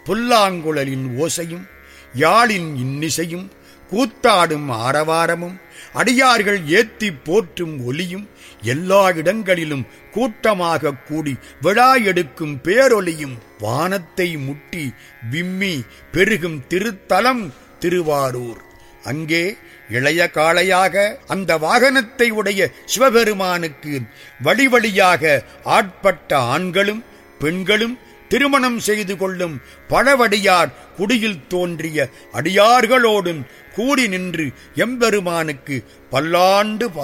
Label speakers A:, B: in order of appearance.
A: புல்லாங்குழலின் ஓசையும் யாழின் இன்னிசையும் கூத்தாடும் ஆரவாரமும் அடியார்கள் ஏத்தி போற்றும் ஒலியும் எல்லா இடங்களிலும் கூட்டமாக கூடி விழா எடுக்கும் பேரொலியும் வானத்தை முட்டி விம்மி பெருகும் திருத்தலம் திருவாரூர் அங்கே இளைய காளையாக அந்த வாகனத்தை உடைய சிவபெருமானுக்கு வழி வழியாக ஆட்பட்ட ஆண்களும் பெண்களும் திருமணம் செய்து கொள்ளும் பழவடியார் குடியில் தோன்றிய அடியார்களோடும் கூடி நின்று எம்பெருமானுக்கு பல்லாண்டு